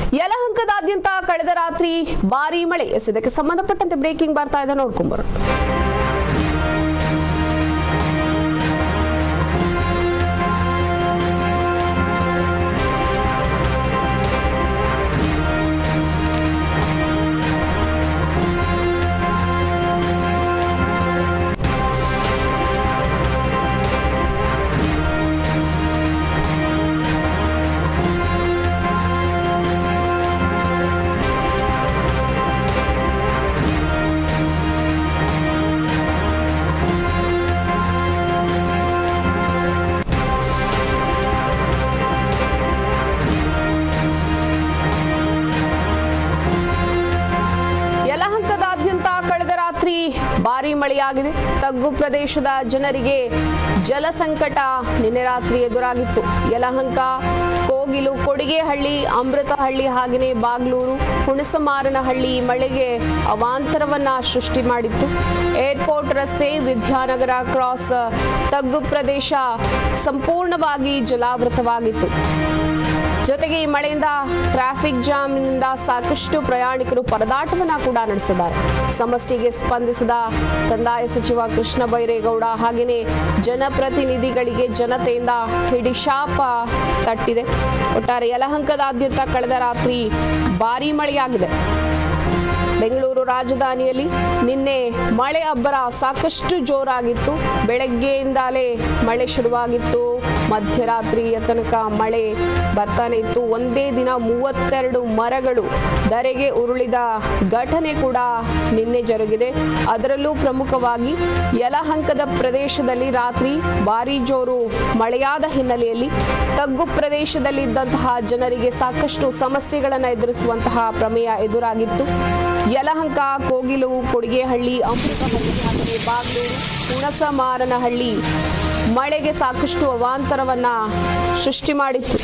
ಯಲಹಂಕದಾದ್ಯಂತ ಕಳೆದ ರಾತ್ರಿ ಭಾರೀ ಮಳೆ ಎಸ್ ಇದಕ್ಕೆ ಸಂಬಂಧಪಟ್ಟಂತೆ ಬ್ರೇಕಿಂಗ್ ಬರ್ತಾ ಇದೆ ನೋಡ್ಕೊಂಬರೋಣ ಯಲಹಂಕದಾದ್ಯಂತ ಕಳೆದ ರಾತ್ರಿ ಭಾರೀ ಮಳೆಯಾಗಿದೆ ತಗ್ಗು ಪ್ರದೇಶದ ಜನರಿಗೆ ಜಲ ಸಂಕಟ ನಿನ್ನೆ ರಾತ್ರಿ ಎದುರಾಗಿತ್ತು ಯಲಹಂಕ ಕೋಗಿಲು ಕೊಡಿಗೆಹಳ್ಳಿ ಅಮೃತಹಳ್ಳಿ ಹಾಗೆಯೇ ಬಾಗ್ಲೂರು ಹುಣಸಮಾರನಹಳ್ಳಿ ಮಳೆಗೆ ಅವಾಂತರವನ್ನ ಸೃಷ್ಟಿ ಮಾಡಿತ್ತು ಏರ್ಪೋರ್ಟ್ ರಸ್ತೆ ವಿದ್ಯಾನಗರ ಕ್ರಾಸ್ ತಗ್ಗು ಪ್ರದೇಶ ಸಂಪೂರ್ಣವಾಗಿ ಜಲಾವೃತವಾಗಿತ್ತು ಜೊತೆಗೆ ಈ ಮಳೆಯಿಂದ ಟ್ರಾಫಿಕ್ ಜಾಮ್ನಿಂದ ಸಾಕಷ್ಟು ಪ್ರಯಾಣಿಕರು ಪರದಾಟವನ್ನ ಕೂಡ ನಡೆಸಿದ್ದಾರೆ ಸಮಸ್ಯೆಗೆ ಸ್ಪಂದಿಸಿದ ಕಂದಾಯ ಸಚಿವ ಕೃಷ್ಣ ಬೈರೇಗೌಡ ಹಾಗೆಯೇ ಜನಪ್ರತಿನಿಧಿಗಳಿಗೆ ಜನತೆಯಿಂದ ಹಿಡಿಶಾಪ ತಟ್ಟಿದೆ ಒಟ್ಟಾರೆ ಯಲಹಂಕದಾದ್ಯಂತ ಕಳೆದ ರಾತ್ರಿ ಭಾರೀ ಮಳೆಯಾಗಿದೆ ಬೆಂಗಳೂರು ರಾಜಧಾನಿಯಲ್ಲಿ ನಿನ್ನೆ ಮಳೆ ಅಬ್ಬರ ಸಾಕಷ್ಟು ಜೋರಾಗಿತ್ತು ಬೆಳಗ್ಗೆಯಿಂದಲೇ ಮಳೆ ಶುರುವಾಗಿತ್ತು ಮಧ್ಯರಾತ್ರಿಯ ತನಕ ಮಳೆ ಬರ್ತಾನೆ ಇತ್ತು ಒಂದೇ ದಿನ ಮೂವತ್ತೆರಡು ಮರಗಳು ಧರೆಗೆ ಉರುಳಿದ ಘಟನೆ ಕೂಡ ನಿನ್ನೆ ಜರುಗಿದೆ ಅದರಲ್ಲೂ ಪ್ರಮುಖವಾಗಿ ಯಲಹಂಕದ ಪ್ರದೇಶದಲ್ಲಿ ರಾತ್ರಿ ಭಾರೀ ಜೋರು ಮಳೆಯಾದ ಹಿನ್ನೆಲೆಯಲ್ಲಿ ತಗ್ಗು ಪ್ರದೇಶದಲ್ಲಿ ಇದ್ದಂತಹ ಜನರಿಗೆ ಸಾಕಷ್ಟು ಸಮಸ್ಯೆಗಳನ್ನು ಎದುರಿಸುವಂತಹ ಪ್ರಮೇಯ ಎದುರಾಗಿತ್ತು ಯಲಹಂಕ ಕೋಗಿಲು ಕೊಡಿಗೆಹಳ್ಳಿ ಅಮೃತಹಳ್ಳಿ ಹಾಗೆಯೇ ಬಾಗ್ಲೂರು ಹುಣಸಮಾರನಹಳ್ಳಿ ಮಳೆಗೆ ಸಾಕಷ್ಟು ಅವಾಂತರವನ್ನ ಸೃಷ್ಟಿ ಮಾಡಿತ್ತು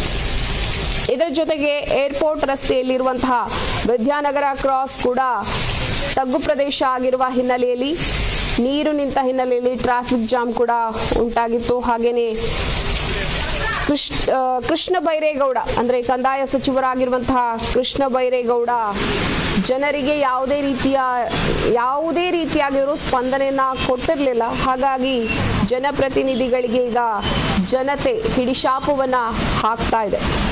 ಇದರ ಜೊತೆಗೆ ಏರ್ಪೋರ್ಟ್ ರಸ್ತೆಯಲ್ಲಿರುವಂತಹ ವಿದ್ಯಾನಗರ ಕ್ರಾಸ್ ಕೂಡ ತಗ್ಗು ಪ್ರದೇಶ ಆಗಿರುವ ಹಿನ್ನೆಲೆಯಲ್ಲಿ ನೀರು ನಿಂತ ಹಿನ್ನೆಲೆಯಲ್ಲಿ ಟ್ರಾಫಿಕ್ ಜಾಮ್ ಕೂಡ ಉಂಟಾಗಿತ್ತು ಹಾಗೆಯೇ ಕೃಷ್ಣ ಆ, ಕೃಷ್ಣ ಬೈರೇಗೌಡ ಅಂದ್ರೆ ಕಂದಾಯ ಸಚಿವರಾಗಿರುವಂತಹ ಕೃಷ್ಣ ಬೈರೇಗೌಡ ಜನರಿಗೆ ಯಾವುದೇ ರೀತಿಯ ಯಾವುದೇ ರೀತಿಯಾಗಿರೋ ಸ್ಪಂದನೆಯನ್ನ ಕೊಟ್ಟಿರಲಿಲ್ಲ ಹಾಗಾಗಿ ಜನಪ್ರತಿನಿಧಿಗಳಿಗೆ ಈಗ ಜನತೆ ಹಿಡಿಶಾಪವನ್ನ ಹಾಕ್ತಾ ಇದೆ